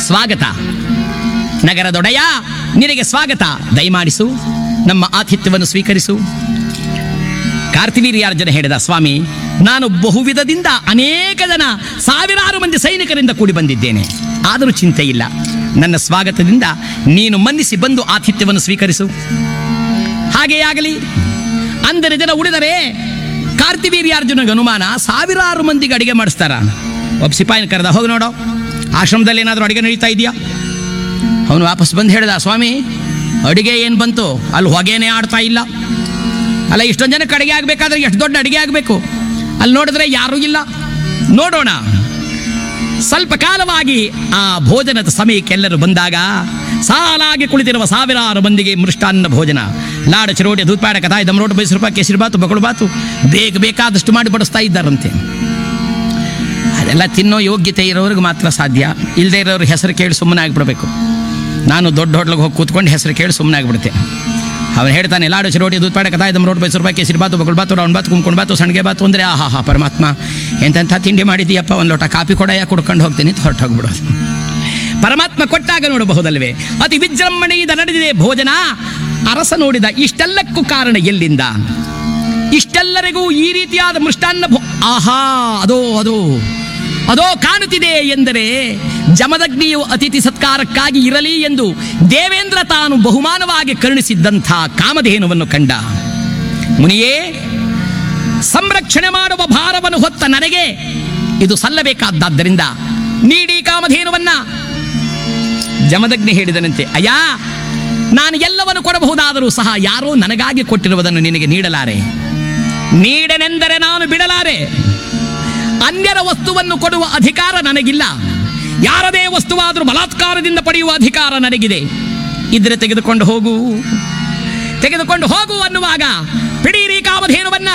ಸ್ವಾಗತ ನಗರದೊಡೆಯ ನಿನಗೆ ಸ್ವಾಗತ ದಯಮಾಡಿಸು ನಮ್ಮ ಆತಿಥ್ಯವನ್ನು ಸ್ವೀಕರಿಸು ಕಾರ್ತಿವೀರ್ಯಾರ್ಜುನ ಹೇಳಿದ ಸ್ವಾಮಿ ನಾನು ಬಹುವಿಧದಿಂದ ಅನೇಕ ಜನ ಸಾವಿರಾರು ಮಂದಿ ಸೈನಿಕರಿಂದ ಕೂಡಿ ಬಂದಿದ್ದೇನೆ ಆದರೂ ಚಿಂತೆ ಇಲ್ಲ ನನ್ನ ಸ್ವಾಗತದಿಂದ ನೀನು ಮನ್ನಿಸಿ ಬಂದು ಆತಿಥ್ಯವನ್ನು ಸ್ವೀಕರಿಸು ಹಾಗೆಯೇ ಆಗಲಿ ಅಂದರೆ ಜನ ಉಳಿದರೆ ಕಾರ್ತಿವೀರ್ಯಾರ್ಜುನಗೆ ಅನುಮಾನ ಸಾವಿರಾರು ಮಂದಿಗೆ ಅಡಿಗೆ ಮಾಡಿಸ್ತಾರ ಒಬ್ಬ ಸಿಪಾಯಿನ ಕರೆದ ಹೋಗಿ ನೋಡೋ ಆಶ್ರಮದಲ್ಲಿ ಏನಾದರೂ ಅಡಿಗೆ ನಡೀತಾ ಇದೆಯಾ ಅವನು ವಾಪಸ್ ಬಂದು ಹೇಳಿದ ಸ್ವಾಮಿ ಅಡಿಗೆ ಏನು ಬಂತು ಅಲ್ಲಿ ಹೊಗೆನೇ ಆಡ್ತಾ ಇಲ್ಲ ಅಲ್ಲ ಇಷ್ಟೊಂದು ಜನಕ್ಕೆ ಅಡಿಗೆ ಆಗಬೇಕಾದ್ರೆ ಎಷ್ಟು ದೊಡ್ಡ ಅಡಿಗೆ ಆಗಬೇಕು ಅಲ್ಲಿ ನೋಡಿದ್ರೆ ಯಾರೂ ಇಲ್ಲ ನೋಡೋಣ ಸ್ವಲ್ಪ ಕಾಲವಾಗಿ ಆ ಭೋಜನದ ಸಮಯಕ್ಕೆ ಎಲ್ಲರೂ ಬಂದಾಗ ಸಾಲಾಗಿ ಕುಳಿತಿರುವ ಸಾವಿರಾರು ಮಂದಿಗೆ ಮೃಷ್ಟಾನ್ನ ಭೋಜನ ಲಾಡ ಚಿರೋಟಿ ದೂತ್ಪಾಡ ಕಥಾಯಿ ದಮರೋಟ ಮೈಸೂರು ಪಾಕ್ ಕೇಸರಿ ಬಾತು ಬಕಳು ಬಾತು ಬೇಗ ಬೇಕಾದಷ್ಟು ಮಾಡಿ ಬಡಿಸ್ತಾ ಇದ್ದಾರಂತೆ ಅದೆಲ್ಲ ತಿನ್ನೋ ಯೋಗ್ಯತೆ ಇರೋರಿಗೆ ಮಾತ್ರ ಸಾಧ್ಯ ಇಲ್ಲದೆ ಇರೋರು ಹೆಸರು ಕೇಳಿ ಸುಮ್ಮನೆ ಆಗಿಬಿಡ್ಬೇಕು ನಾನು ದೊಡ್ಡ ಹೋಟ್ಲಿಗೆ ಹೋಗಿ ಕೂತ್ಕೊಂಡು ಹೆಸರು ಕೇಳಿ ಸುಮ್ಮನೆ ಆಗಿಬಿಡುತ್ತೆ ಅವನು ಹೇಳ್ತಾನೆ ಲಾಡು ಚಿರೋಟಿ ದೂತ್ ಪಾಡ ಕಥಾಯಿ ದಮ್ ರೋಡ್ ಮೈಸೂರು ರೂಪಾಯಿ ಕೇಸರಿ ಬಾತು ಬಕಳು ಬಾತು ರೌಂಡ್ ಬಾತು ಕುಂಕೊಂಡು ಬಾತು ಸಣ್ಗೆ ಬಾತು ಅಂದರೆ ಆಹಾ ಹಾ ಪರಮಾತ್ಮ ಎಂತೆಂಥ ತಿಂಡಿ ಮಾಡಿದೀಯಪ್ಪ ಒಂದು ಲೋಟ ಕಾಫಿ ಕೊಡಯ ಕುಡ್ಕೊಂಡು ಹೋಗ್ತೀನಿ ಅಂತ ಹೊರಟೋಗ್ಬಿಡೋದು ಪರಮಾತ್ಮ ಕೊಟ್ಟಾಗ ನೋಡಬಹುದಲ್ವೇ ಅತಿ ವಿಜೃಂಭಣೆಯಿಂದ ನಡೆದಿದೆ ಭೋಜನ ಅರಸ ನೋಡಿದ ಇಷ್ಟೆಲ್ಲಕ್ಕೂ ಕಾರಣ ಎಲ್ಲಿಂದ ಇಷ್ಟೆಲ್ಲರಿಗೂ ಈ ರೀತಿಯಾದ ಮೃಷ್ಟಾನ್ನ ಭೋ ಆಹಾ ಅದೋ ಅದೋ ಅದೋ ಕಾಣುತ್ತಿದೆ ಎಂದರೆ ಜಮದಗ್ನಿಯು ಅತಿಥಿ ಸತ್ಕಾರಕ್ಕಾಗಿ ಇರಲಿ ಎಂದು ದೇವೇಂದ್ರ ತಾನು ಬಹುಮಾನವಾಗಿ ಕರುಣಿಸಿದ್ದಂಥ ಕಾಮಧೇನುವನ್ನು ಕಂಡ ಮುನಿಯೇ ಸಂರಕ್ಷಣೆ ಮಾಡುವ ಭಾರವನ್ನು ಹೊತ್ತ ನನಗೆ ಇದು ಸಲ್ಲಬೇಕಾದ್ದರಿಂದ ನೀಡಿ ಕಾಮಧೇನುವನ್ನ ಜಮದಗ್ನಿ ಹೇಳಿದನಂತೆ ಅಯ್ಯ ನಾನು ಎಲ್ಲವನ್ನು ಕೊಡಬಹುದಾದರೂ ಸಹ ಯಾರೋ ನನಗಾಗಿ ಕೊಟ್ಟಿರುವುದನ್ನು ನಿನಗೆ ನೀಡಲಾರೆ ನೀಡನೆಂದರೆ ನಾನು ಬಿಡಲಾರೆ ಅನ್ಯರ ವಸ್ತುವನ್ನು ಕೊಡುವ ಅಧಿಕಾರ ನನಗಿಲ್ಲ ಯಾರದೇ ವಸ್ತುವಾದರೂ ಬಲಾತ್ಕಾರದಿಂದ ಪಡೆಯುವ ಅಧಿಕಾರ ನನಗಿದೆ ಇದ್ರೆ ತೆಗೆದುಕೊಂಡು ಹೋಗು ತೆಗೆದುಕೊಂಡು ಹೋಗು ಅನ್ನುವಾಗ ಪಿಡೀರಿ ಕಾಮಧೇನುವನ್ನ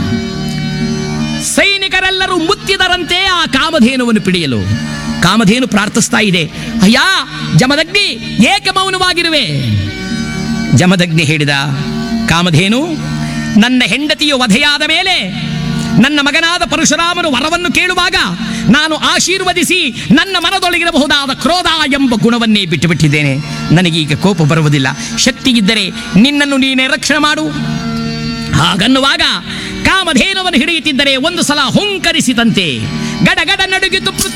ಸೈನಿಕರೆಲ್ಲರೂ ಮುತ್ತಿದರಂತೆ ಆ ಕಾಮಧೇನುವನ್ನು ಪಿಡಿಯಲು ಕಾಮಧೇನು ಪ್ರಾರ್ಥಿಸ್ತಾ ಇದೆ ಅಯ್ಯ ಜಮದಗ್ನಿ ಏಕೆ ಮೌನವಾಗಿರುವೆ ಜಮದಗ್ನಿ ಹೇಳಿದ ಕಾಮಧೇನು ನನ್ನ ಹೆಂಡತಿಯು ವಧೆಯಾದ ಮೇಲೆ ನನ್ನ ಮಗನಾದ ಪರಶುರಾಮನು ವರವನ್ನು ಕೇಳುವಾಗ ನಾನು ಆಶೀರ್ವದಿಸಿ ನನ್ನ ಮನದೊಳಗಿರಬಹುದಾದ ಕ್ರೋಧ ಎಂಬ ಗುಣವನ್ನೇ ಬಿಟ್ಟುಬಿಟ್ಟಿದ್ದೇನೆ ನನಗೀಗ ಕೋಪ ಬರುವುದಿಲ್ಲ ಶಕ್ತಿ ಇದ್ದರೆ ನಿನ್ನನ್ನು ನೀನೇ ರಕ್ಷಣೆ ಮಾಡು ಹಾಗನ್ನುವಾಗ ಕಾಮಧೇನುವನ್ನು ಹಿಡಿಯುತ್ತಿದ್ದರೆ ಒಂದು ಸಲ ಹುಂಕರಿಸಿದಂತೆ ಗಡಗಡ ನಡುಗಿತು ಪೃಥ್ವಿ